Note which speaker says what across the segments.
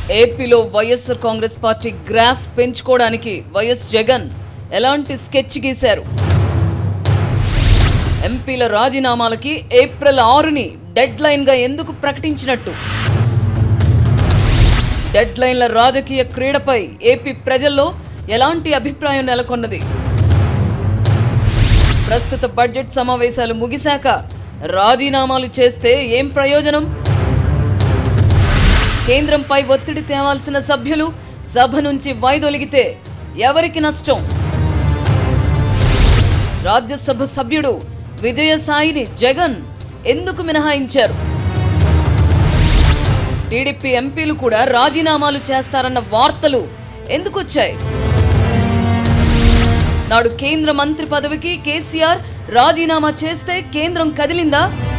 Speaker 1: ఏపీలో YSR Congress party graph పెంచుకోవడానికి YS Jagan ఎలాంటి స్కెచ్ గీశారు ఎంపీల రాజీనామాలకి ఏప్రిల్ ఆరుని డెడ్ లైన్గా ఎందుకు ప్రకటించినట్టు డెడ్ లైన్ల రాజకీయ క్రీడపై ఏపీ ప్రజల్లో ఎలాంటి అభిప్రాయం నెలకొన్నది ప్రస్తుత బడ్జెట్ సమావేశాలు ముగిశాక రాజీనామాలు చేస్తే ఏం ప్రయోజనం కేంద్రంపై ఒత్తిడి తేవాల్సిన సభ్యులు సభ నుంచి వైదొలిగితే ఎవరికి నష్టం రాజ్యసభ సభ్యుడు విజయసాయిని జగన్ ఎందుకు మినహాయించారు టీడీపీ ఎంపీలు కూడా రాజీనామాలు చేస్తారన్న వార్తలు ఎందుకు వచ్చాయి నాడు కేంద్ర మంత్రి పదవికి కేసీఆర్ రాజీనామా చేస్తే కేంద్రం కదిలిందా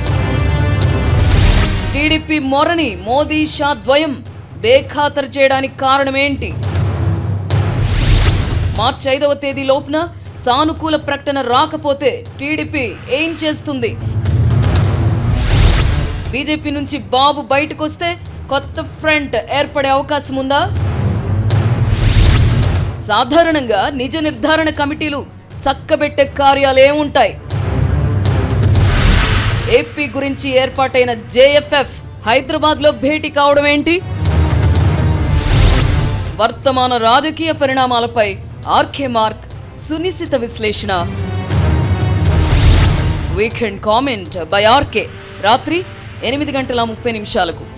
Speaker 1: టీడీపీ మొరని మోదీ షా ద్వయం బేఖాతరు చేయడానికి కారణమేంటి మార్చి ఐదవ తేదీ లోపున సానుకూల ప్రకటన రాకపోతే టీడీపీ ఏం చేస్తుంది బీజేపీ నుంచి బాబు బయటకొస్తే కొత్త ఫ్రంట్ ఏర్పడే అవకాశం ఉందా సాధారణంగా నిజ నిర్ధారణ కమిటీలు చక్కబెట్టే కార్యాలు ఏముంటాయి ఏపీ గురించి ఏర్పాటైన జేఎఫ్ఎఫ్ హైదరాబాద్ లో భేటీ కావడం ఏంటి వర్తమాన రాజకీయ పరిణామాలపై ఆర్కే మార్క్ సునిశిత విశ్లేషణ వీకెండ్ కామెంట్ బై ఆర్కే రాత్రి ఎనిమిది గంటల ముప్పై నిమిషాలకు